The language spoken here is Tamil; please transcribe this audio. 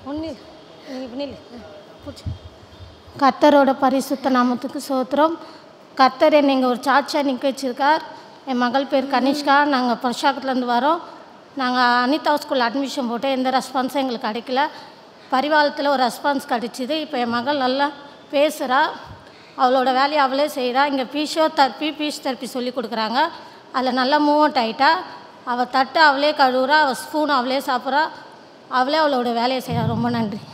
ஒன்று நீ நில்லு பூச்சி கர்த்தரோட பரிசுத்த நாமத்துக்கு சோத்திரம் கர்த்தர் என்னை இங்கே ஒரு சாட்சியாக நிற்க வச்சிருக்கார் என் மகள் பேர் கனிஷ்கா நாங்கள் பிரசாகத்துலேருந்து வரோம் நாங்கள் அனிதா ஸ்கூல் அட்மிஷன் போட்டு எந்த ரெஸ்பான்ஸும் எங்களுக்கு கிடைக்கல பரிவாரத்தில் ஒரு ரெஸ்பான்ஸ் கிடச்சிது இப்போ என் மகள் நல்லா பேசுகிறா அவளோட வேலையை அவளே செய்கிறா இங்கே பிஷியோ தெரப்பி பீஸ் தெரப்பி சொல்லி கொடுக்குறாங்க அதில் நல்லா மூவ்மெண்ட் ஆகிட்டா அவள் தட்டு அவளே கழுவுறா அவள் ஸ்பூன் அவளே சாப்பிட்றா அவளே அவளோட வேலையை செய்கிறா ரொம்ப நன்றி